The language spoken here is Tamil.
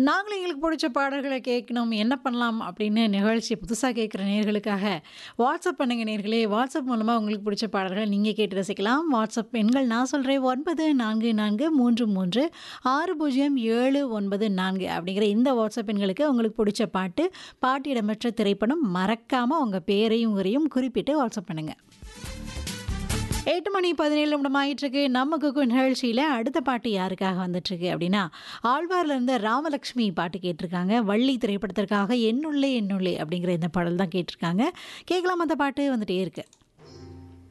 நாங்களும் எங்களுக்கு பிடிச்ச பாடல்களை கேட்கணும் என்ன பண்ணலாம் அப்படின்னு நிகழ்ச்சி புதுசாக கேட்குற நேர்களுக்காக வாட்ஸ்அப் பண்ணுங்க நேர்களே வாட்ஸ்அப் மூலமாக உங்களுக்கு பிடிச்ச பாடல்களை நீங்கள் கேட்டு ரசிக்கலாம் வாட்ஸ்அப் எண்கள் நான் சொல்கிறேன் ஒன்பது நான்கு நான்கு மூன்று மூன்று ஆறு பூஜ்ஜியம் ஏழு ஒன்பது நான்கு அப்படிங்கிற இந்த வாட்ஸ்அப் எண்களுக்கு உங்களுக்கு பிடிச்ச பாட்டு பாட்டு இடம்பெற்ற திரைப்படம் மறக்காமல் உங்கள் பேரையும் ஊரையும் குறிப்பிட்டு வாட்ஸ்அப் பண்ணுங்கள் எட்டு மணி பதினேழு நிமிடம் ஆயிட்டுருக்கு நம்ம குக்கு நிகழ்ச்சியில் அடுத்த பாட்டு யாருக்காக வந்துட்டுருக்கு அப்படின்னா ஆழ்வார்ல இருந்து ராமலக்ஷ்மி பாட்டு கேட்டிருக்காங்க வள்ளி திரைப்படத்திற்காக என்னுள்ளே என்னுள்ளே அப்படிங்கிற இந்த பாடல் தான் கேட்டிருக்காங்க கேட்கலாம் அந்த பாட்டு வந்துட்டே இருக்கு